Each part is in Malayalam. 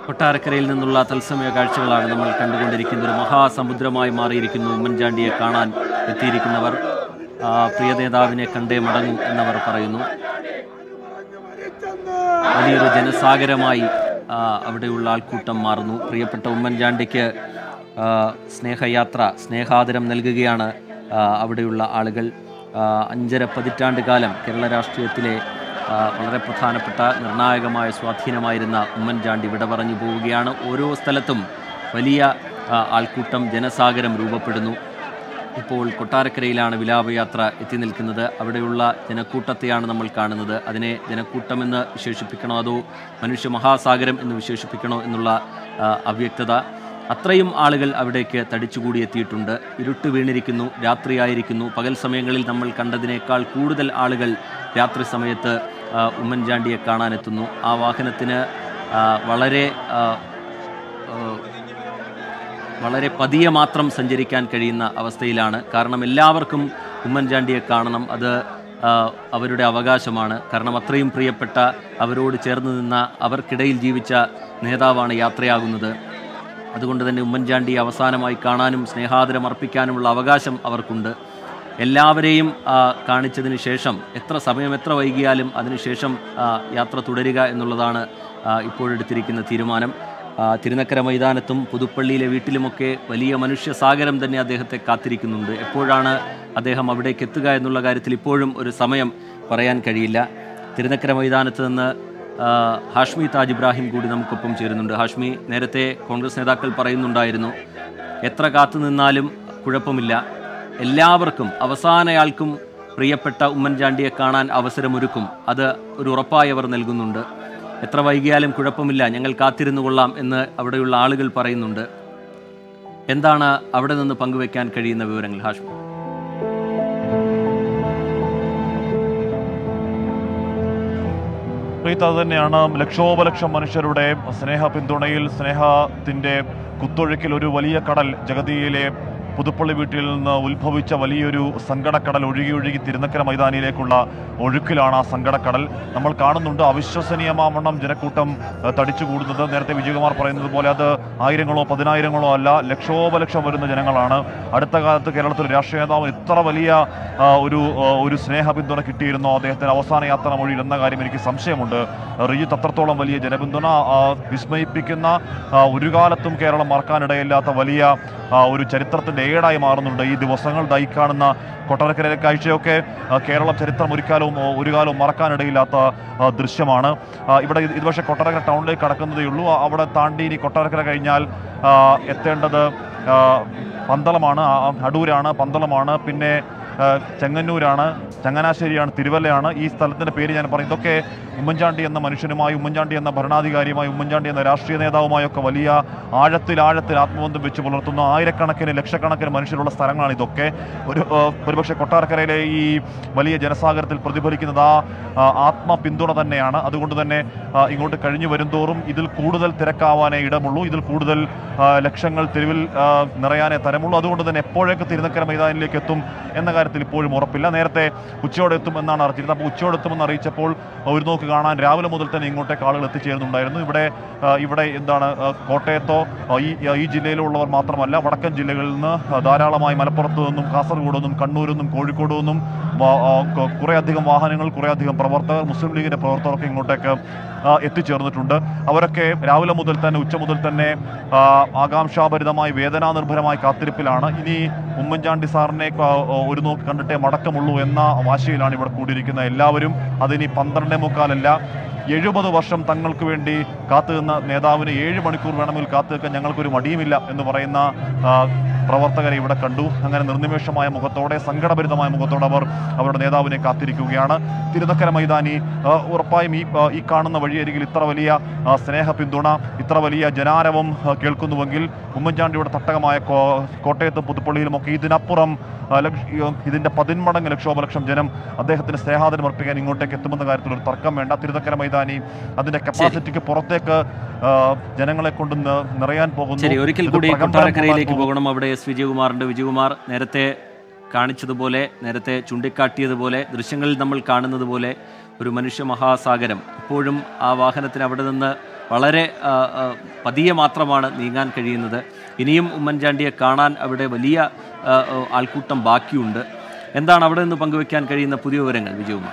കൊട്ടാരക്കരയിൽ നിന്നുള്ള തത്സമയ കാഴ്ചകളാണ് നമ്മൾ കണ്ടുകൊണ്ടിരിക്കുന്നത് ഒരു മഹാസമുദ്രമായി മാറിയിരിക്കുന്നു ഉമ്മൻചാണ്ടിയെ കാണാൻ എത്തിയിരിക്കുന്നവർ ആ, പ്രിയ നേതാവിനെ കണ്ടേ മടങ്ങൂ എന്നവർ പറയുന്നു വലിയൊരു ജനസാഗരമായി ആ, അവിടെയുള്ള ആൾക്കൂട്ടം മാറുന്നു പ്രിയപ്പെട്ട ഉമ്മൻചാണ്ടിക്ക് ആ, സ്നേഹയാത്ര സ്നേഹാദരം നൽകുകയാണ് ആ, അവിടെയുള്ള ആളുകൾ ആ, അഞ്ചര പതിറ്റാണ്ട് കാലം കേരള രാഷ്ട്രീയത്തിലെ ആ, വളരെ പ്രധാനപ്പെട്ട നിർണായകമായ സ്വാധീനമായിരുന്ന ഉമ്മൻചാണ്ടി വിട പറഞ്ഞു പോവുകയാണ് ഓരോ സ്ഥലത്തും വലിയ ആ, ആൾക്കൂട്ടം ജനസാഗരം രൂപപ്പെടുന്നു ഇപ്പോൾ കൊട്ടാരക്കരയിലാണ് വിലാപയാത്ര എത്തി നിൽക്കുന്നത് അവിടെയുള്ള ജനക്കൂട്ടത്തെയാണ് നമ്മൾ കാണുന്നത് അതിനെ ജനക്കൂട്ടമെന്ന് വിശേഷിപ്പിക്കണോ അതോ മനുഷ്യ മഹാസാഗരം എന്ന് വിശേഷിപ്പിക്കണോ എന്നുള്ള ആ, അവ്യക്തത അത്രയും ആളുകൾ അവിടേക്ക് തടിച്ചുകൂടി എത്തിയിട്ടുണ്ട് ഇരുട്ട് വീണിരിക്കുന്നു രാത്രിയായിരിക്കുന്നു പകൽ സമയങ്ങളിൽ നമ്മൾ കണ്ടതിനേക്കാൾ കൂടുതൽ ആളുകൾ രാത്രി സമയത്ത് ആ, ഉമ്മൻചാണ്ടിയെ കാണാനെത്തുന്നു ആ വാഹനത്തിന് ആ, വളരെ ആ, ആ, വളരെ പതിയെ മാത്രം സഞ്ചരിക്കാൻ കഴിയുന്ന അവസ്ഥയിലാണ് കാരണം എല്ലാവർക്കും ഉമ്മൻചാണ്ടിയെ കാണണം അത് ആ, അവരുടെ അവകാശമാണ് കാരണം അത്രയും പ്രിയപ്പെട്ട അവരോട് ചേർന്ന് നിന്ന അവർക്കിടയിൽ ജീവിച്ച നേതാവാണ് യാത്രയാകുന്നത് അതുകൊണ്ട് തന്നെ ഉമ്മൻചാണ്ടി അവസാനമായി കാണാനും സ്നേഹാദരം അർപ്പിക്കാനുമുള്ള അവകാശം അവർക്കുണ്ട് എല്ലാവരെയും ആ, കാണിച്ചതിന് ശേഷം എത്ര സമയം എത്ര വൈകിയാലും അതിനുശേഷം ആ, യാത്ര തുടരുക എന്നുള്ളതാണ് ആ, ഇപ്പോഴെടുത്തിരിക്കുന്ന തീരുമാനം ആ, തിരുനക്കര മൈതാനത്തും പുതുപ്പള്ളിയിലെ വീട്ടിലുമൊക്കെ വലിയ മനുഷ്യ സാഗരം തന്നെ അദ്ദേഹത്തെ കാത്തിരിക്കുന്നുണ്ട് എപ്പോഴാണ് അദ്ദേഹം അവിടേക്ക് എത്തുക എന്നുള്ള കാര്യത്തിൽ ഇപ്പോഴും ഒരു സമയം പറയാൻ കഴിയില്ല തിരുനക്കര മൈതാനത്ത് നിന്ന് ആ, ഹാഷ്മി താജ് ഇബ്രാഹിം കൂടി നമുക്കൊപ്പം ചേരുന്നുണ്ട് ഹാഷ്മി നേരത്തെ കോൺഗ്രസ് നേതാക്കൾ പറയുന്നുണ്ടായിരുന്നു എത്ര കാത്തു നിന്നാലും കുഴപ്പമില്ല എല്ലാവർക്കും അവസാനയാൾക്കും പ്രിയപ്പെട്ട ഉമ്മൻചാണ്ടിയെ കാണാൻ അവസരമൊരുക്കും അത് ഒരു ഉറപ്പായി അവർ നൽകുന്നുണ്ട് എത്ര വൈകിയാലും കുഴപ്പമില്ല ഞങ്ങൾ കാത്തിരുന്നു കൊള്ളാം എന്ന് അവിടെയുള്ള ആളുകൾ പറയുന്നുണ്ട് എന്താണ് അവിടെ നിന്ന് പങ്കുവെക്കാൻ കഴിയുന്ന വിവരങ്ങൾ ഹാഷ്മി പ്രീത്ത് അത് തന്നെയാണ് ലക്ഷോപലക്ഷം മനുഷ്യരുടെ സ്നേഹ പിന്തുണയിൽ സ്നേഹത്തിന്റെ കുത്തൊഴുക്കിൽ ഒരു വലിയ കടൽ ജഗതിയിലെ പുതുപ്പള്ളി വീട്ടിൽ നിന്ന് ഉത്ഭവിച്ച വലിയൊരു സങ്കടക്കടൽ ഒഴുകി ഒഴുകി തിരുനക്കര മൈതാനിയിലേക്കുള്ള ഒഴുക്കിലാണ് ആ സങ്കടക്കടൽ നമ്മൾ കാണുന്നുണ്ട് അവിശ്വസനീയമാവണ്ണം ജനക്കൂട്ടം ഏഹ്, തടിച്ചു കൂടുന്നത് നേരത്തെ വിജയകുമാർ പറയുന്നത് പോലെ അത് ആയിരങ്ങളോ പതിനായിരങ്ങളോ അല്ല ലക്ഷോപലക്ഷം വരുന്ന ജനങ്ങളാണ് അടുത്ത കാലത്ത് കേരളത്തിൽ രാഷ്ട്രീയ നേതാവ് ഇത്ര വലിയ ആ, ഒരു ആ, ഒരു സ്നേഹ പിന്തുണ കിട്ടിയിരുന്നോ അദ്ദേഹത്തിന് അവസാന യാത്ര മൊഴിയിൽ എന്ന കാര്യം എനിക്ക് സംശയമുണ്ട് റിജിത്ത് അത്രത്തോളം വലിയ ജനപിന്തുണ ആ, വിസ്മയിപ്പിക്കുന്ന ആ, ഒരു കാലത്തും കേരളം മറക്കാനിടയില്ലാത്ത വലിയ ആ, ഒരു ചരിത്രത്തിന്റെ ഏടായി മാറുന്നുണ്ട് ഈ ദിവസങ്ങൾ ദാ ഈ കാണുന്ന കൊട്ടാരക്കരയിലെ കാഴ്ചയൊക്കെ ആ, കേരളം ചരിത്രം ഒരു കാലവും ഓ, ഒരു കാലവും മറക്കാനിടയില്ലാത്ത ആ, ദൃശ്യമാണ് ആ, ഇവിടെ ഇത് ഇത് പക്ഷേ കൊട്ടാരക്കര ടൗണിലേക്ക് കടക്കുന്നതേ ഉള്ളൂ ആ, അവിടെ താണ്ടി ഇനി കൊട്ടാരക്കര കഴിഞ്ഞാൽ ആ, എത്തേണ്ടത് ആ, പന്തളമാണ് ആ, അടൂരാണ് പന്തളമാണ് പിന്നെ ആ, ചെങ്ങന്നൂരാണ് ചങ്ങനാശ്ശേരിയാണ് തിരുവല്ലയാണ് ഈ സ്ഥലത്തിൻ്റെ പേര് ഞാൻ പറയും ഇതൊക്കെ ഉമ്മൻചാണ്ടി എന്ന മനുഷ്യനുമായി ഉമ്മൻചാണ്ടി എന്ന ഭരണാധികാരിയുമായി ഉമ്മൻചാണ്ടി എന്ന രാഷ്ട്രീയ നേതാവുമായൊക്കെ വലിയ ആഴത്തിൽ ആഴത്തിൽ ആത്മബന്ധം വെച്ച് പുലർത്തുന്ന ആയിരക്കണക്കിന് ലക്ഷക്കണക്കിന് മനുഷ്യരുള്ള സ്ഥലങ്ങളാണ് ഇതൊക്കെ ഒരു ആ, ഒരുപക്ഷെ കൊട്ടാരക്കരയിലെ ഈ വലിയ ജനസാഗരത്തിൽ പ്രതിഫലിക്കുന്നത് ആ ആ, ആത്മ പിന്തുണ തന്നെയാണ് അതുകൊണ്ട് തന്നെ ആ, ഇങ്ങോട്ട് കഴിഞ്ഞു വരുംതോറും ഇതിൽ കൂടുതൽ തിരക്കാവാനേ ഇടമുള്ളൂ ഇതിൽ കൂടുതൽ ആ, ലക്ഷങ്ങൾ തെരുവിൽ ആ, നിറയാനേ തരമുള്ളൂ അതുകൊണ്ട് തന്നെ എപ്പോഴൊക്കെ തിരുനക്കര മൈതാനിലേക്ക് എത്തും എന്ന കാര്യത്തിൽ ഇപ്പോഴും ഉറപ്പില്ല നേരത്തെ ഉച്ചയോടെ എത്തും എന്നാണ് അറിയിച്ചിരുന്നത് അപ്പോൾ ഉച്ചയോടെ എത്തുമെന്ന് അറിയിച്ചപ്പോൾ ഒരു നോക്ക് കാണാൻ രാവിലെ മുതൽ തന്നെ ഇങ്ങോട്ടേക്ക് ആളുകൾ എത്തിച്ചേരുന്നുണ്ടായിരുന്നു ഇവിടെ ആ, ഇവിടെ എന്താണ് ആ, കോട്ടയത്തോ ആ, ഈ ഈ ജില്ലയിലുള്ളവർ മാത്രമല്ല വടക്കൻ ജില്ലകളിൽ നിന്ന് ആ, ധാരാളമായി മലപ്പുറത്തു നിന്നും കാസർഗോഡ് നിന്നും കണ്ണൂരിൽ നിന്നും കോഴിക്കോട് നിന്നും വാ- ആ, ക- കുറേയധികം വാഹനങ്ങൾ കുറേയധികം പ്രവർത്തകർ മുസ്ലിം ലീഗിന്റെ പ്രവർത്തകർക്ക് ഇങ്ങോട്ടേക്ക് ആ, എത്തിച്ചേർന്നിട്ടുണ്ട് അവരൊക്കെ രാവിലെ മുതൽ തന്നെ ഉച്ച മുതൽ തന്നെ ആ, ആകാംക്ഷാഭരിതമായി വേദനാനിർഭരമായി കാത്തിരിപ്പിലാണ് ഇനി ഉമ്മൻചാണ്ടി സാറിനെ ആ, ഒരു നോക്ക് കണ്ടിട്ടേ മടക്കമുള്ളൂ എന്ന വാശിയിലാണ് ഇവിടെ കൂടിയിരിക്കുന്ന എല്ലാവരും അതിനി പന്ത്രണ്ടേ മുക്കാലല്ല എഴുപത് വർഷം തങ്ങൾക്ക് വേണ്ടി കാത്തുനിന്ന നേതാവിന് ഏഴ് മണിക്കൂർ വേണമെങ്കിൽ കാത്തു നിൽക്കാൻ ഞങ്ങൾക്കൊരു മടിയുമില്ല എന്ന് പറയുന്ന ആ, പ്രവർത്തകരെ ഇവിടെ കണ്ടു അങ്ങനെ നിർനിമേഷമായ മുഖത്തോടെ സങ്കടഭരിതമായ മുഖത്തോടെ അവർ അവരുടെ നേതാവിനെ കാത്തിരിക്കുകയാണ് തിരുനക്കര മൈതാനി ആ, ഉറപ്പായും ഈ ആ, ഈ കാണുന്ന വഴിയരികിൽ ഇത്ര വലിയ ആ, സ്നേഹ പിന്തുണ ഇത്ര വലിയ ജനാരവം ആ, കേൾക്കുന്നുവെങ്കിൽ ഉമ്മൻചാണ്ടിയുടെ തട്ടകമായ കോ- കോട്ടയത്തും പുതുപ്പള്ളിയിലുമൊക്കെ ഇതിനപ്പുറം ആ, ലക്ഷ- ഈ, ഇതിന്റെ പതിന്മടങ്ങ് ലക്ഷോപലക്ഷം ജനം അദ്ദേഹത്തിന് സ്നേഹാദരം അർപ്പിക്കാൻ ഇങ്ങോട്ടേക്ക് എത്തുമെന്ന കാര്യത്തിൽ ഒരു തർക്കം വേണ്ട തിരുനക്കര മൈതാനി അതിന്റെ കപ്പാസിറ്റിക്ക് പുറത്തേക്ക് ആ, ജനങ്ങളെ കൊണ്ട് നി- നിറയാൻ പോകുന്നു ശരി ഒരിക്കൽ ഇത് കൂടി പ്രകമ്പനം കൊട്ടാരക്കരയിലേക്ക് കൊള്ളാൻ പോകണം അവിടെ എസ് വിജയകുമാറുണ്ട് വിജയകുമാർ നേരത്തെ കാണിച്ചതുപോലെ നേരത്തെ ചൂണ്ടിക്കാട്ടിയതുപോലെ ദൃശ്യങ്ങളിൽ നമ്മൾ കാണുന്നത് പോലെ ഒരു മനുഷ്യ മഹാസാഗരം ഇപ്പോഴും ആ വാഹനത്തിന് അവിടെ നിന്ന് വളരെ ആ, ആ, പതിയെ മാത്രമാണ് നീങ്ങാൻ കഴിയുന്നത് ഇനിയും ഉമ്മൻചാണ്ടിയെ കാണാൻ അവിടെ വലിയ ആ, ആ, ആൾക്കൂട്ടം ബാക്കിയുണ്ട് എന്താണ് അവിടെ നിന്ന് പങ്കുവെക്കാൻ കഴിയുന്ന പുതിയ വിവരങ്ങൾ വിജയകുമാർ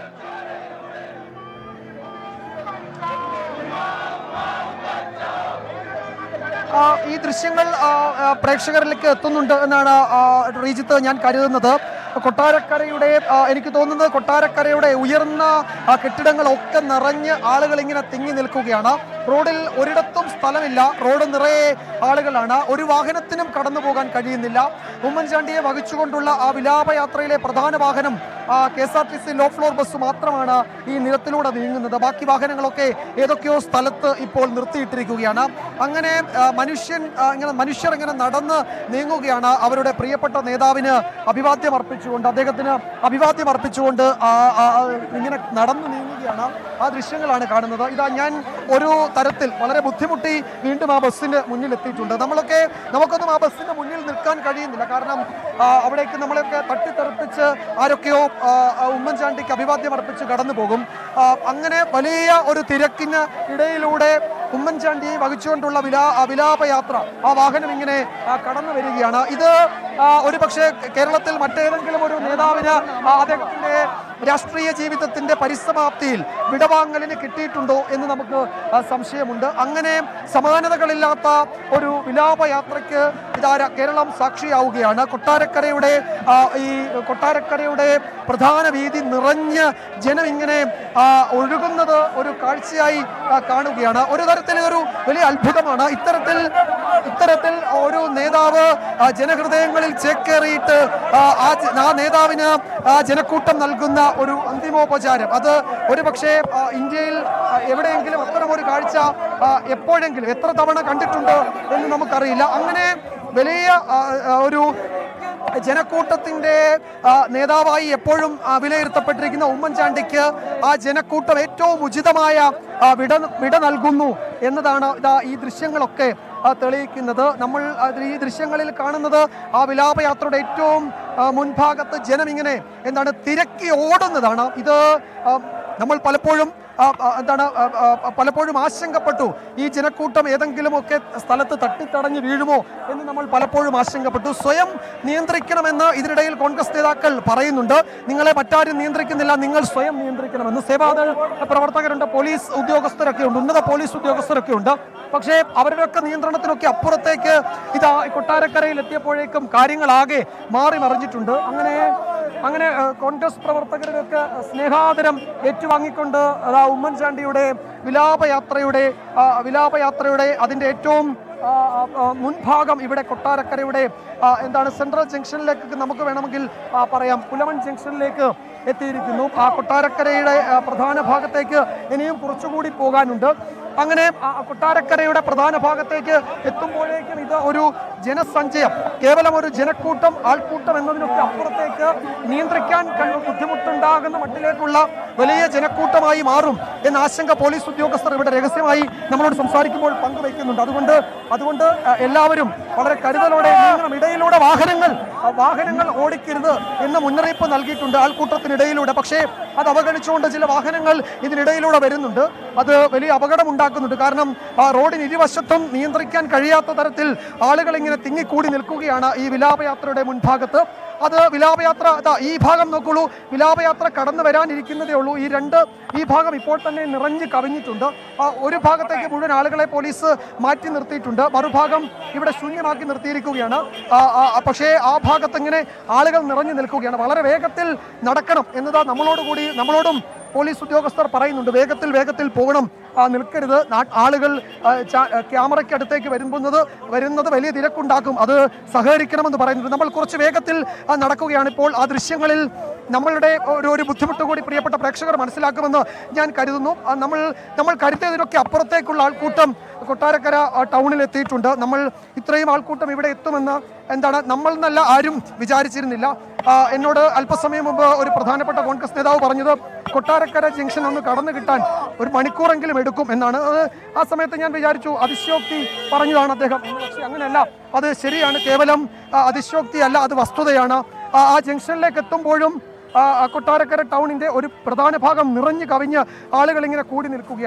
ആ, ഈ ദൃശ്യങ്ങൾ ആ, ആ, പ്രേക്ഷകരിലേക്ക് എത്തുന്നുണ്ട് എന്നാണ് ആ, റീജിത്ത് ഞാൻ കരുതുന്നത് കൊട്ടാരക്കരയുടെ ആ, എനിക്ക് തോന്നുന്നത് കൊട്ടാരക്കരയുടെ ഉയർന്ന ആ, കെട്ടിടങ്ങളൊക്കെ നിറഞ്ഞ് ആളുകൾ ഇങ്ങനെ തിങ്ങി നിൽക്കുകയാണ് റോഡിൽ ഒരിടത്തും സ്ഥലമില്ല റോഡ് നിറയെ ആളുകളാണ് ഒരു വാഹനത്തിനും കടന്നു പോകാൻ കഴിയുന്നില്ല ഉമ്മൻചാണ്ടിയെ വഹിച്ചുകൊണ്ടുള്ള ആ വിലാപയാത്രയിലെ പ്രധാന വാഹനം K S R T C low floor bus മാത്രമാണ് ഈ നിരത്തിലൂടെ നീങ്ങുന്നത് ബാക്കി വാഹനങ്ങളൊക്കെ ഏതൊക്കെയോ സ്ഥലത്ത് ഇപ്പോൾ നിർത്തിയിട്ടിരിക്കുകയാണ് അങ്ങനെ ആ, മനുഷ്യൻ ആ, ഇങ്ങനെ മനുഷ്യർ ഇങ്ങനെ നടന്ന് നീങ്ങുകയാണ് അവരുടെ പ്രിയപ്പെട്ട നേതാവിന് അഭിവാദ്യം അർപ്പിച്ചുകൊണ്ട് അദ്ദേഹത്തിന് അഭിവാദ്യം അർപ്പിച്ചുകൊണ്ട് ആ, ആ, ആ, ഇങ്ങനെ നടന്നു നീങ്ങുകയാണ് ആ ദൃശ്യങ്ങളാണ് കാണുന്നത് ഇതാ ഞാൻ ഒരു തരത്തിൽ വളരെ ബുദ്ധിമുട്ടി വീണ്ടും ആ ബസ്സിന്റെ മുന്നിൽ എത്തിയിട്ടുണ്ട് നമ്മളൊക്കെ നമുക്കൊന്നും ആ ബസ്സിന്റെ മുന്നിൽ നിൽക്കാൻ കഴിയുന്നില്ല കാരണം ആ, അവിടേക്ക് നമ്മളെയൊക്കെ തട്ടിത്തെറിപ്പിച്ച് ആരൊക്കെയോ ആ, ആ, ഉമ്മൻചാണ്ടിക്ക് അഭിവാദ്യം അർപ്പിച്ച് കടന്നു പോകും ആ, അങ്ങനെ വലിയ ഒരു തിരക്കിന് ഇടയിലൂടെ ഉമ്മൻചാണ്ടിയെ വഹിച്ചുകൊണ്ടുള്ള വിലാ ആ വിലാപയാത്ര ആ വാഹനം ഇങ്ങനെ ആ, കടന്നു വരികയാണ് ഇത് ആ, ഒരു പക്ഷേ കേരളത്തിൽ മറ്റേതെങ്കിലും ഒരു നേതാവിന് ആ, അദ്ദേഹത്തിന്റെ രാഷ്ട്രീയ ജീവിതത്തിന്റെ പരിസമാപ്തിയിൽ വിടവാങ്ങലിന് കിട്ടിയിട്ടുണ്ടോ എന്ന് നമുക്ക് ആ, സംശയമുണ്ട് അങ്ങനെ സമാനതകളില്ലാത്ത ഒരു വിലാപയാത്രയ്ക്ക് ഇതാ ര- കേരളം സാക്ഷിയാവുകയാണ് കൊട്ടാരക്കരയുടെ ആ, ഈ കൊട്ടാരക്കരയുടെ പ്രധാന വീതി നിറഞ്ഞ് ജനം ഇങ്ങനെ ആ, ഒഴുകുന്നത് ഒരു കാഴ്ചയായി ആ, കാണുകയാണ് ഒരു തരത്തിൽ ഒരു വലിയ അത്ഭുതമാണ് ഇത്തരത്തിൽ ഇത്തരത്തിൽ ഒരു നേതാവ് ആ, ജനഹൃദയങ്ങളിൽ ചേക്കേറിയിട്ട് ആ, ആ ജ- ആ നേതാവിന് ആ ജനക്കൂട്ടം നൽകുന്ന ഒരു അന്തിമോപചാരം അത് ഒരു പക്ഷേ ആ, ഇന്ത്യയിൽ ആ, എവിടെയെങ്കിലും അത്തരം ഒരു കാഴ്ച ആ, എപ്പോഴെങ്കിലും എത്ര തവണ കണ്ടിട്ടുണ്ട് എന്ന് നമുക്കറിയില്ല അങ്ങനെ വലിയ ആ, ആ, ഒരു ജനക്കൂട്ടത്തിന്റെ ആ, നേതാവായി എപ്പോഴും ആ, വിലയിരുത്തപ്പെട്ടിരിക്കുന്ന ഉമ്മൻചാണ്ടിക്ക് ആ ജനക്കൂട്ടം ഏറ്റവും ഉചിതമായ ആ, വിട വിട നൽകുന്നു എന്നതാണ് ഇതാ ഈ ദൃശ്യങ്ങളൊക്കെ ആ, തെളിയിക്കുന്നത് നമ്മൾ അത് ഈ ദൃശ്യങ്ങളിൽ കാണുന്നത് ആ വിലാപയാത്രയുടെ ഏറ്റവും ആ, മുൻഭാഗത്ത് ജനം ഇങ്ങനെ എന്താണ് തിരക്കി ഓടുന്നതാണ് ഇത് ആ, നമ്മൾ പലപ്പോഴും ആ, ആ, എന്താണ് ആ, ആ, പലപ്പോഴും ആശങ്കപ്പെട്ടു ഈ ജനക്കൂട്ടം ഏതെങ്കിലുമൊക്കെ സ്ഥലത്ത് തട്ടിത്തടഞ്ഞ് വീഴുമോ എന്ന് നമ്മൾ പലപ്പോഴും ആശങ്കപ്പെട്ടു സ്വയം നിയന്ത്രിക്കണമെന്ന് ഇതിനിടയിൽ കോൺഗ്രസ് നേതാക്കൾ പറയുന്നുണ്ട് നിങ്ങളെ മറ്റാരും നിയന്ത്രിക്കുന്നില്ല നിങ്ങൾ സ്വയം നിയന്ത്രിക്കണമെന്ന് സേവാദൾ പ്രവർത്തകരുണ്ട് പോലീസ് ഉദ്യോഗസ്ഥരൊക്കെ ഉണ്ട് ഉന്നത പോലീസ് ഉദ്യോഗസ്ഥരൊക്കെ ഉണ്ട് പക്ഷേ അവരുടെയൊക്കെ നിയന്ത്രണത്തിനൊക്കെ അപ്പുറത്തേക്ക് ഇതാ ഈ കൊട്ടാരക്കരയിൽ എത്തിയപ്പോഴേക്കും കാര്യങ്ങളാകെ മാറി മറിഞ്ഞിട്ടുണ്ട് അങ്ങനെ അങ്ങനെ ആ, കോൺഗ്രസ് പ്രവർത്തകരുടെയൊക്കെ സ്നേഹാദരം ഏറ്റുവാങ്ങിക്കൊണ്ട് അതാ ഉമ്മൻചാണ്ടിയുടെ വിലാപയാത്രയുടെ ആ, വിലാപയാത്രയുടെ അതിൻ്റെ ഏറ്റവും ആ, ആ, ആ, മുൻഭാഗം ഇവിടെ കൊട്ടാരക്കരയുടെ ആ, എന്താണ് സെൻട്രൽ ജംഗ്ഷനിലേക്ക് നമുക്ക് വേണമെങ്കിൽ ആ, പറയാം പുലമൺ ജംഗ്ഷനിലേക്ക് എത്തിയിരിക്കുന്നു ആ കൊട്ടാരക്കരയുടെ ആ, പ്രധാന ഭാഗത്തേക്ക് ഇനിയും കുറച്ചുകൂടി പോകാനുണ്ട് അങ്ങനെ ആ കൊട്ടാരക്കരയുടെ പ്രധാന ഭാഗത്തേക്ക് എത്തുമ്പോഴേക്കും ഇത് ഒരു ജനസഞ്ചയം കേവലം ഒരു ജനക്കൂട്ടം ആൾക്കൂട്ടം എന്നതിനൊക്കെ അപ്പുറത്തേക്ക് നിയന്ത്രിക്കാൻ കഴിവ് ബുദ്ധിമുട്ടുണ്ടാകുന്ന മട്ടിലേക്കുള്ള വലിയ ജനക്കൂട്ടമായി മാറും എന്ന ആശങ്ക പോലീസ് ഉദ്യോഗസ്ഥർ ഇവിടെ രഹസ്യമായി നമ്മളോട് സംസാരിക്കുമ്പോൾ പങ്കുവയ്ക്കുന്നുണ്ട് അതുകൊണ്ട് അതുകൊണ്ട് ആ, എല്ലാവരും വളരെ കരുതലോടെ നീങ്ങണം ഇടയിലൂടെ വാഹനങ്ങൾ ആ, വാഹനങ്ങൾ ഓടിക്കരുത് എന്ന മുന്നറിയിപ്പ് നൽകിയിട്ടുണ്ട് ആൾക്കൂട്ടത്തിനിടയിലൂടെ പക്ഷേ അത് അവഗണിച്ചുകൊണ്ട് ചില വാഹനങ്ങൾ ഇതിനിടയിലൂടെ വരുന്നുണ്ട് അത് വലിയ അപകടം ഉണ്ടാക്കുന്നുണ്ട് കാരണം ആ റോഡിന് ഇരുവശത്തും നിയന്ത്രിക്കാൻ കഴിയാത്ത തരത്തിൽ ആളുകൾ ഇങ്ങനെ തിങ്ങിക്കൂടി നിൽക്കുകയാണ് ഈ വിലാപയാത്രയുടെ മുൻഭാഗത്ത് അത് വിലാപയാത്ര ദാ ഈ ഭാഗം നോക്കുള്ളൂ വിലാപയാത്ര കടന്നു വരാനിരിക്കുന്നതേ ഉള്ളൂ ഈ രണ്ട് ഈ ഭാഗം ഇപ്പോൾ തന്നെ നിറഞ്ഞ് കവിഞ്ഞിട്ടുണ്ട് ആ ഒരു ഭാഗത്തേക്ക് മുഴുവൻ ആളുകളെ പോലീസ് മാറ്റി നിർത്തിയിട്ടുണ്ട് മറുഭാഗം ഇവിടെ ശൂന്യമാക്കി നിർത്തിയിരിക്കുകയാണ് ആ, ആ, ആ, പക്ഷേ ആ ഭാഗത്ത് ഇങ്ങനെ ആളുകൾ നിറഞ്ഞു നിൽക്കുകയാണ് വളരെ വേഗത്തിൽ നടക്കണം എന്നതാ നമ്മളോട് കൂടി നമ്മളോടും പോലീസ് ഉദ്യോഗസ്ഥർ പറയുന്നുണ്ട് വേഗത്തിൽ വേഗത്തിൽ പോകണം ആ, നിൽക്കരുത് നാ- ആളുകൾ ആ, ചാ- ആ, ക്യാമറയ്ക്ക് അടുത്തേക്ക് വരുന്നത് വരുന്നത് വലിയ തിരക്കുണ്ടാക്കും അത് സഹകരിക്കണമെന്ന് പറയുന്നുണ്ട് നമ്മൾ കുറച്ച് വേഗത്തിൽ ആ, നടക്കുകയാണ് ഇപ്പോൾ ആ ദൃശ്യങ്ങളിൽ നമ്മളുടെ ഒരു ഒരു ബുദ്ധിമുട്ട് കൂടി പ്രിയപ്പെട്ട പ്രേക്ഷകർ മനസ്സിലാക്കുമെന്ന് ഞാൻ കരുതുന്നു ആ, നമ്മൾ നമ്മൾ കരുതിയതിനൊക്കെ അപ്പുറത്തേക്കുള്ള ആൾക്കൂട്ടം കൊട്ടാരക്കര ആ, ടൗണിൽ എത്തിയിട്ടുണ്ട് നമ്മൾ ഇത്രയും ആൾക്കൂട്ടം ഇവിടെ എത്തുമെന്ന് എന്താണ് നമ്മൾ എന്നല്ല ആരും വിചാരിച്ചിരുന്നില്ല ആ, എന്നോട് അല്പസമയം മുമ്പ് ഒരു പ്രധാനപ്പെട്ട കോൺഗ്രസ് നേതാവ് പറഞ്ഞത് കൊട്ടാരക്കര ജംഗ്ഷൻ ഒന്ന് കടന്നു കിട്ടാൻ ഒരു മണിക്കൂറെങ്കിലും എടുക്കും എന്നാണ് അത് ആ സമയത്ത് ഞാൻ വിചാരിച്ചു അതിശയോക്തി പറഞ്ഞതാണ് അദ്ദേഹം പക്ഷേ അങ്ങനെയല്ല അത് ശരിയാണ് കേവലം ആ, അതിശയോക്തി അല്ല അത് വസ്തുതയാണ് ആ ആ ജംഗ്ഷനിലേക്ക് എത്തുമ്പോഴും ആ, ആ കൊട്ടാരക്കര ടൗണിന്റെ ഒരു പ്രധാന ഭാഗം നിറഞ്ഞു കവിഞ്ഞ് ആളുകൾ ഇങ്ങനെ കൂടി നിൽക്കുകയാണ്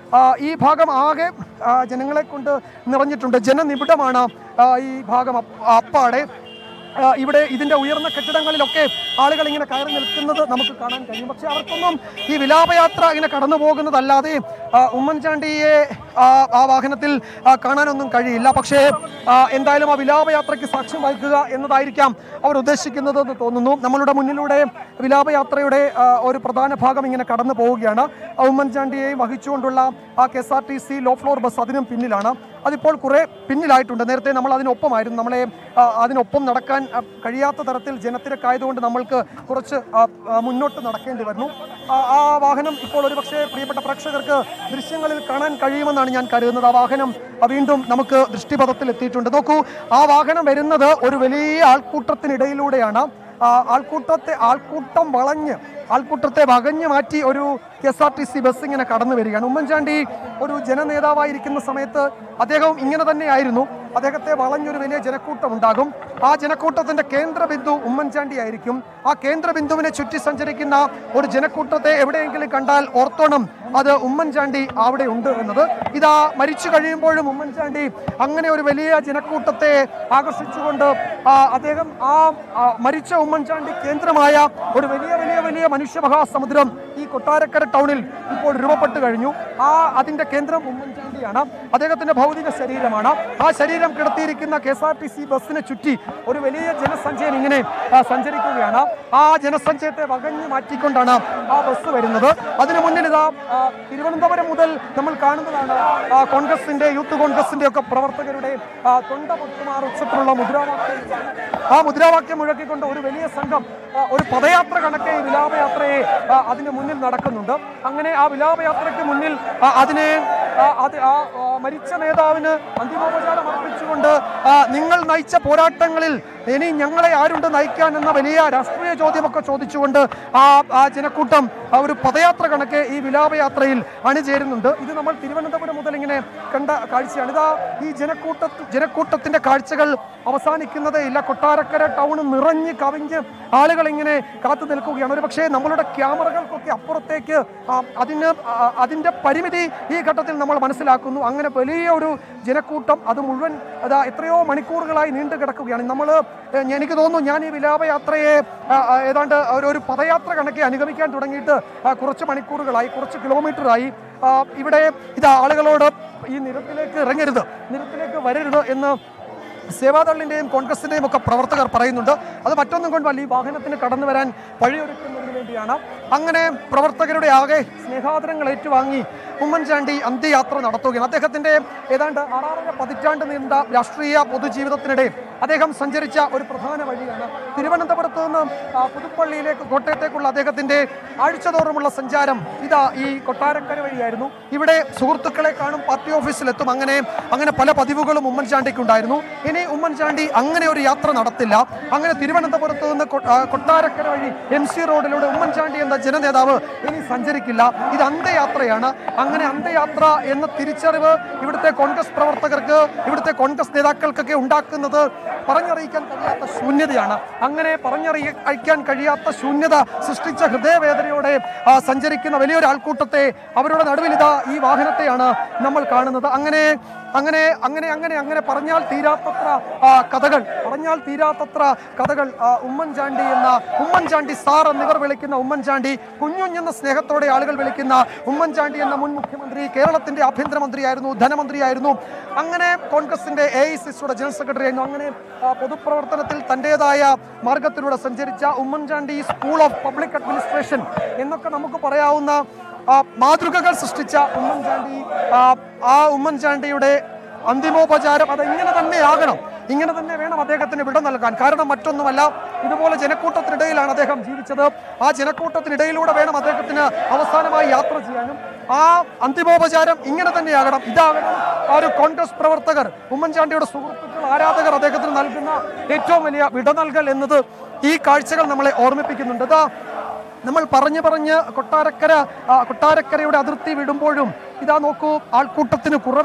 ആ, ഈ ഭാഗം ആകെ ആ, ജനങ്ങളെ കൊണ്ട് നിറഞ്ഞിട്ടുണ്ട് ജനനിബിഡമാണ് ആ, ഈ ഭാഗം അപ്പ- അപ്പാടെ ആ, ഇവിടെ ഇതിന്റെ ഉയർന്ന കെട്ടിടങ്ങളിലൊക്കെ ആളുകൾ ഇങ്ങനെ കയറി നിൽക്കുന്നത് നമുക്ക് കാണാൻ കഴിയും പക്ഷെ അവർക്കൊന്നും ഈ വിലാപയാത്ര ഇങ്ങനെ കടന്നു പോകുന്നതല്ലാതെ ആ, ഉമ്മൻചാണ്ടിയെ ആ, ആ വാഹനത്തിൽ ആ, കാണാനൊന്നും കഴിയില്ല പക്ഷേ ആ, എന്തായാലും ആ വിലാപയാത്രയ്ക്ക് സാക്ഷ്യം വഹിക്കുക എന്നതായിരിക്കാം അവർ ഉദ്ദേശിക്കുന്നത് എന്ന് തോന്നുന്നു നമ്മളുടെ മുന്നിലൂടെ വിലാപയാത്രയുടെ ആ, ഒരു പ്രധാന ഭാഗം ഇങ്ങനെ കടന്നു പോവുകയാണ് ആ ഉമ്മൻചാണ്ടിയെ വഹിച്ചുകൊണ്ടുള്ള ആ K S R T C low floor bus അതിനും പിന്നിലാണ് അതിപ്പോൾ കുറെ പിന്നിലായിട്ടുണ്ട് നേരത്തെ നമ്മൾ അതിനൊപ്പമായിരുന്നു നമ്മളെ ആ, അതിനൊപ്പം നടക്കാൻ ആ, കഴിയാത്ത തരത്തിൽ ജനത്തിരക്കായതുകൊണ്ട് നമ്മൾക്ക് കുറച്ച് ആ, ആ, മുന്നോട്ട് നടക്കേണ്ടി വരുന്നു ആ, ആ വാഹനം ഇപ്പോൾ ഒരു പക്ഷേ പ്രിയപ്പെട്ട പ്രേക്ഷകർക്ക് ദൃശ്യങ്ങളിൽ കാണാൻ കഴിയുമെന്നാണ് ഞാൻ കരുതുന്നത് ആ വാഹനം ആ, വീണ്ടും നമുക്ക് ദൃഷ്ടിപഥത്തിൽ എത്തിയിട്ടുണ്ട് നോക്കൂ ആ വാഹനം വരുന്നത് ഒരു വലിയ ആൾക്കൂട്ടത്തിനിടയിലൂടെയാണ് ആ, ആൾക്കൂട്ടത്തെ ആൾക്കൂട്ടം വളഞ്ഞ് ആൾക്കൂട്ടത്തെ വകഞ്ഞു മാറ്റി ഒരു K S R T C bus ഇങ്ങനെ കടന്നു വരികയാണ് ഉമ്മൻചാണ്ടി ഒരു ജനനേതാവായിരിക്കുന്ന സമയത്ത് അദ്ദേഹവും ഇങ്ങനെ തന്നെയായിരുന്നു അദ്ദേഹത്തെ വളഞ്ഞൊരു വലിയ ജനക്കൂട്ടം ഉണ്ടാകും ആ ജനക്കൂട്ടത്തിന്റെ കേന്ദ്ര ബിന്ദു ഉമ്മൻചാണ്ടി ആയിരിക്കും ആ കേന്ദ്ര ബിന്ദുവിനെ ചുറ്റി സഞ്ചരിക്കുന്ന ഒരു ജനക്കൂട്ടത്തെ എവിടെയെങ്കിലും കണ്ടാൽ ഓർത്തോണം അത് ഉമ്മൻചാണ്ടി അവിടെ ഉണ്ട് എന്നത് ഇതാ മരിച്ചു കഴിയുമ്പോഴും ഉമ്മൻചാണ്ടി അങ്ങനെ ഒരു വലിയ ജനക്കൂട്ടത്തെ ആകർഷിച്ചുകൊണ്ട് ആ, അദ്ദേഹം ആ ആ, മരിച്ച ഉമ്മൻചാണ്ടി കേന്ദ്രമായ ഒരു വലിയ വലിയ വലിയ മനുഷ്യ മഹാസമുദ്രം ഈ കൊട്ടാരക്കര ടൗണിൽ ഇപ്പോൾ രൂപപ്പെട്ടു കഴിഞ്ഞു ആ അതിന്റെ കേന്ദ്രം ഉമ്മൻചാണ്ടിയാണ് അദ്ദേഹത്തിന്റെ ഭൗതിക ശരീരമാണ് ആ ശരീരം കിടത്തിയിരിക്കുന്ന K S R T C ബസ്സിനെ ചുറ്റി ഒരു വലിയ ജനസഞ്ചയം ഇങ്ങനെ ആ, സഞ്ചരിക്കുകയാണ് ആ ജനസഞ്ചയത്തെ വകഞ്ഞു മാറ്റിക്കൊണ്ടാണ് ആ ബസ് വരുന്നത് അതിനു മുന്നിൽ ഇതാ ആ, തിരുവനന്തപുരം മുതൽ നമ്മൾ കാണുന്നതാണ് ആ, കോൺഗ്രസിന്റെ യൂത്ത് കോൺഗ്രസിന്റെ ഒക്കെ പ്രവർത്തകരുടെ ആ, തൊണ്ട പൊട്ടുമാർ ഉച്ചത്തിലുള്ള മുദ്രാവാക്യം ആ മുദ്രാവാക്യം മുഴക്കിക്കൊണ്ട് ഒരു വലിയ സംഘം ആ, ഒരു പദയാത്ര കണക്കെ ഈ വിലാപയാത്രയെ ആ, അതിന് മുന്നിൽ നടക്കുന്നുണ്ട് അങ്ങനെ ആ വിലാപയാത്രയ്ക്ക് മുന്നിൽ ആ, അതിനെ ആ, അത് ആ ആ, മരിച്ച നേതാവിന് അന്തിമോപചാരം അർപ്പിച്ചുകൊണ്ട് ആ, നിങ്ങൾ നയിച്ച പോരാട്ടങ്ങളിൽ ഇനി ഞങ്ങളെ ആരുണ്ട് നയിക്കാൻ എന്ന വലിയ രാഷ്ട്രീയ ചോദ്യമൊക്കെ ചോദിച്ചുകൊണ്ട് ആ ആ ജനക്കൂട്ടം ആ ഒരു പദയാത്ര കണക്കെ ഈ വിലാപയാത്രയിൽ അണിചേരുന്നുണ്ട് ഇത് നമ്മൾ തിരുവനന്തപുരം മുതൽ ഇങ്ങനെ കണ്ട കാഴ്ചയാണ് ഇതാ ഈ ജനക്കൂട്ട ജനക്കൂട്ടത്തിന്റെ കാഴ്ചകൾ അവസാനിക്കുന്നതേ ഇല്ല കൊട്ടാരക്കര ടൗൺ നിറഞ്ഞ് കവിഞ്ഞ് ആളുകൾ ഇങ്ങനെ കാത്തു നിൽക്കുകയാണ് ഒരു പക്ഷേ നമ്മളുടെ ക്യാമറകൾക്കൊക്കെ അപ്പുറത്തേക്ക് ആ, അതിന് ആ, അതിന്റെ പരിമിതി ഈ ഘട്ടത്തിൽ നമ്മൾ മനസ്സിലാക്കുന്നു അങ്ങനെ വലിയ ഒരു ജനക്കൂട്ടം അത് മുഴുവൻ അതാ എത്രയോ മണിക്കൂറുകളായി നീണ്ടു കിടക്കുകയാണ് നമ്മൾ എനിക്ക് തോന്നുന്നു ഞാൻ ഈ വിലാപയാത്രയെ ആ, ആ, ഏതാണ്ട് ഒരു ഒരു പദയാത്ര കണക്കെ അനുഗമിക്കാൻ തുടങ്ങിയിട്ട് ആ, കുറച്ച് മണിക്കൂറുകളായി കുറച്ച് കിലോമീറ്ററായി ആ, ഇവിടെ ഇത് ആളുകളോട് ഈ നിരത്തിലേക്ക് ഇറങ്ങരുത് നിരത്തിലേക്ക് വരരുത് എന്ന് സേവാദളിന്റെയും കോൺഗ്രസിന്റെയും ഒക്കെ പ്രവർത്തകർ പറയുന്നുണ്ട് അത് മറ്റൊന്നും കൊണ്ടല്ല ഈ വാഹനത്തിന് കടന്നു വരാൻ വഴിയൊരുക്കുന്നതിന് വേണ്ടിയാണ് അങ്ങനെ പ്രവർത്തകരുടെ ആകെ സ്നേഹാദരങ്ങൾ ഏറ്റുവാങ്ങി ഉമ്മൻചാണ്ടി അന്ത്യയാത്ര നടത്തുകയാണ് അദ്ദേഹത്തിന്റെ ഏതാണ്ട് ആറാറര പതിറ്റാണ്ട് നീണ്ട രാഷ്ട്രീയ പൊതുജീവിതത്തിനിടെ അദ്ദേഹം സഞ്ചരിച്ച ഒരു പ്രധാന വഴിയാണ് തിരുവനന്തപുരത്ത് നിന്ന് ആ, പുതുപ്പള്ളിയിലേക്ക് കോട്ടയത്തേക്കുള്ള അദ്ദേഹത്തിന്റെ ആഴ്ചതോറുമുള്ള സഞ്ചാരം ഇതാ ഈ കൊട്ടാരക്കര വഴിയായിരുന്നു ഇവിടെ സുഹൃത്തുക്കളെ കാണും പാർട്ടി ഓഫീസിലെത്തും അങ്ങനെ അങ്ങനെ പല പതിവുകളും ഉമ്മൻചാണ്ടിക്ക് ഉണ്ടായിരുന്നു ഇനി ഉമ്മൻചാണ്ടി അങ്ങനെ ഒരു യാത്ര നടത്തില്ല അങ്ങനെ തിരുവനന്തപുരത്ത് നിന്ന് കൊ- ആ, കൊട്ടാരക്കര വഴി എം സി റോഡിലൂടെ ഉമ്മൻചാണ്ടി എന്ന ജനനേതാവ് ഇനി സഞ്ചരിക്കില്ല ഇത് അന്ത്യയാത്രയാണ് അങ്ങനെ അന്ത്യയാത്ര എന്ന തിരിച്ചറിവ് ഇവിടുത്തെ കോൺഗ്രസ് പ്രവർത്തകർക്ക് ഇവിടുത്തെ കോൺഗ്രസ് നേതാക്കൾക്കൊക്കെ ഉണ്ടാക്കുന്നത് പറഞ്ഞറിയിക്കാൻ കഴിയാത്ത ശൂന്യതയാണ് അങ്ങനെ പറഞ്ഞറിയിക്കാൻ കഴിയാത്ത ശൂന്യത സൃഷ്ടിച്ച ഹൃദയവേദനയോടെ ആ, സഞ്ചരിക്കുന്ന വലിയൊരു ആൾക്കൂട്ടത്തെ അവരുടെ നടുവിൽ ഇതാ ഈ വാഹനത്തെയാണ് നമ്മൾ കാണുന്നത് അങ്ങനെ അങ്ങനെ അങ്ങനെ അങ്ങനെ അങ്ങനെ പറഞ്ഞാൽ തീരാത്തത്ര ആ, കഥകൾ പറഞ്ഞാൽ തീരാത്തത്ര കഥകൾ ആ, ഉമ്മൻചാണ്ടി എന്ന ഉമ്മൻചാണ്ടി സാർ എന്നിവർ വിളിക്കുന്ന ഉമ്മൻചാണ്ടി കുഞ്ഞുഞ്ഞെന്ന സ്നേഹത്തോടെ ആളുകൾ വിളിക്കുന്ന ഉമ്മൻചാണ്ടി എന്ന മുൻ മുഖ്യമന്ത്രി കേരളത്തിന്റെ ആഭ്യന്തരമന്ത്രിയായിരുന്നു ധനമന്ത്രിയായിരുന്നു അങ്ങനെ കോൺഗ്രസിന്റെ എ ഐ സിയുടെ ജനറൽ സെക്രട്ടറി ആയിരുന്നു അങ്ങനെ ആ, പൊതുപ്രവർത്തനത്തിൽ തന്റേതായ മാർഗത്തിലൂടെ സഞ്ചരിച്ച Oommen Chandy school of public administration എന്നൊക്കെ നമുക്ക് പറയാവുന്ന ആ, മാതൃകകൾ സൃഷ്ടിച്ച ഉമ്മൻചാണ്ടി ആ, ആ ഉമ്മൻചാണ്ടിയുടെ അന്തിമോപചാരം അത് ഇങ്ങനെ തന്നെ ആകണം ഇങ്ങനെ തന്നെ വേണം അദ്ദേഹത്തിന് വിട നൽകാൻ കാരണം മറ്റൊന്നുമല്ല ഇതുപോലെ ജനക്കൂട്ടത്തിനിടയിലാണ് അദ്ദേഹം ജീവിച്ചത് ആ ജനക്കൂട്ടത്തിനിടയിലൂടെ വേണം അദ്ദേഹത്തിന് അവസാനമായി യാത്ര ചെയ്യാനും ആ അന്തിമോപചാരം ഇങ്ങനെ തന്നെയാകണം ഇതാകണം ആ ഒരു കോൺഗ്രസ് പ്രവർത്തകർ ഉമ്മൻചാണ്ടിയുടെ സുഹൃത്തുക്കൾ ആരാധകർ അദ്ദേഹത്തിന് നൽകുന്ന ഏറ്റവും വലിയ വിട നൽകൽ എന്നത് ഈ കാഴ്ചകൾ നമ്മളെ ഓർമ്മിപ്പിക്കുന്നുണ്ട് ഇതാ നമ്മൾ പറഞ്ഞു പറഞ്ഞ് കൊട്ടാരക്കര ആ, കൊട്ടാരക്കരയുടെ അതിർത്തി വിടുമ്പോഴും ഇതാ നോക്കൂ ആൾക്കൂട്ടത്തിന് കുറവില്ല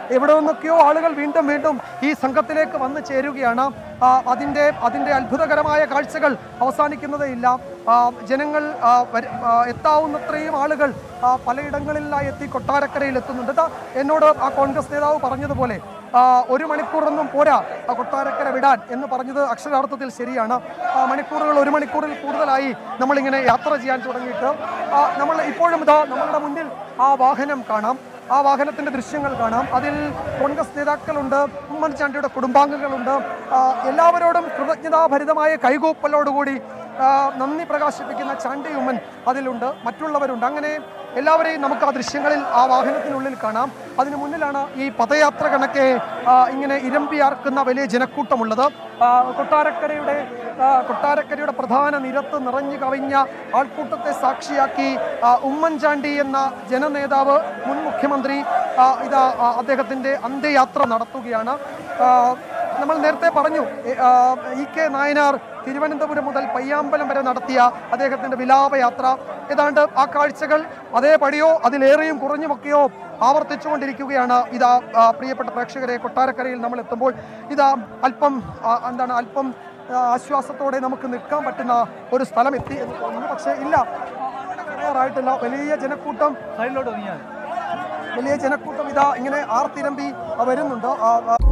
എവിടെ നിന്നൊക്കെയോ ആളുകൾ വീണ്ടും വീണ്ടും ഈ സംഘത്തിലേക്ക് വന്നു ചേരുകയാണ് ആ, അതിൻ്റെ അതിൻ്റെ അത്ഭുതകരമായ കാഴ്ചകൾ അവസാനിക്കുന്നതേ ഇല്ല ആ, ജനങ്ങൾ ആ, വര- ആ, എത്താവുന്നത്രയും ആളുകൾ ആ, പലയിടങ്ങളിലായി എത്തി കൊട്ടാരക്കരയിൽ എത്തുന്നുണ്ട് ഇതാ എന്നോട് ആ കോൺഗ്രസ് നേതാവ് പറഞ്ഞതുപോലെ ആ, ഒരു മണിക്കൂറൊന്നും പോരാ ആ കൊട്ടാരക്കര വിടാൻ എന്ന് പറഞ്ഞത് അക്ഷരാർത്ഥത്തിൽ ശരിയാണ് ആ, മണിക്കൂറുകൾ ഒരു മണിക്കൂറിൽ കൂടുതലായി നമ്മളിങ്ങനെ യാത്ര ചെയ്യാൻ തുടങ്ങിയിട്ട് ആ, നമ്മൾ ഇപ്പോഴും ഇതാ നമ്മളുടെ മുന്നിൽ ആ വാഹനം കാണാം ആ വാഹനത്തിന്റെ ദൃശ്യങ്ങൾ കാണാം അതിൽ കോൺഗ്രസ് നേതാക്കളുണ്ട് ഉമ്മൻചാണ്ടിയുടെ കുടുംബാംഗങ്ങളുണ്ട് ആ, എല്ലാവരോടും കൃതജ്ഞതാഭരിതമായ കൈകൂപ്പലോടുകൂടി ആ, നന്ദി പ്രകാശിപ്പിക്കുന്ന ചാണ്ടി ഉമ്മൻ അതിലുണ്ട് മറ്റുള്ളവരുണ്ട് അങ്ങനെ എല്ലാവരെയും നമുക്ക് ആ ദൃശ്യങ്ങളിൽ ആ വാഹനത്തിനുള്ളിൽ കാണാം അതിനു മുന്നിലാണ് ഈ പദയാത്ര കണക്കെ ആ, ഇങ്ങനെ ഇരമ്പിയാർക്കുന്ന വലിയ ജനക്കൂട്ടമുള്ളത് ആ, കൊട്ടാരക്കരയുടെ ആ, കൊട്ടാരക്കരയുടെ പ്രധാന നിരത്ത് നിറഞ്ഞു കവിഞ്ഞ ആൾക്കൂട്ടത്തെ സാക്ഷിയാക്കി ആ, ഉമ്മൻചാണ്ടി എന്ന ജനനേതാവ് മുൻ മുഖ്യമന്ത്രി ആ, ഇതാ ആ, അദ്ദേഹത്തിന്റെ അന്ത്യയാത്ര നടത്തുകയാണ് ആ, നമ്മൾ നേരത്തെ പറഞ്ഞു എ, ആ, ഇ കെ നായനാർ തിരുവനന്തപുരം മുതൽ പയ്യാമ്പലം വരെ നടത്തിയ അദ്ദേഹത്തിന്റെ വിലാപയാത്ര ഏതാണ്ട് ആ കാഴ്ചകൾ അതേപടിയോ അതിലേറെയും കുറഞ്ഞുമൊക്കെയോ ആവർത്തിച്ചുകൊണ്ടിരിക്കുകയാണ് ഇതാ ആ, പ്രിയപ്പെട്ട പ്രേക്ഷകരെ കൊട്ടാരക്കരയിൽ നമ്മൾ എത്തുമ്പോൾ ഇതാ അല്പം ആ, എന്താണ് അല്പം ആ, ആശ്വാസത്തോടെ നമുക്ക് നിൽക്കാൻ പറ്റുന്ന ഒരു സ്ഥലം എത്തി എന്ന് തോന്നുന്നു പക്ഷേ ഇല്ല തയ്യാറായിട്ടില്ല വലിയ ജനക്കൂട്ടം വലിയ ജനക്കൂട്ടം ഇതാ ഇങ്ങനെ ആർത്തിരമ്പി വരുന്നുണ്ട് ആ, ആ,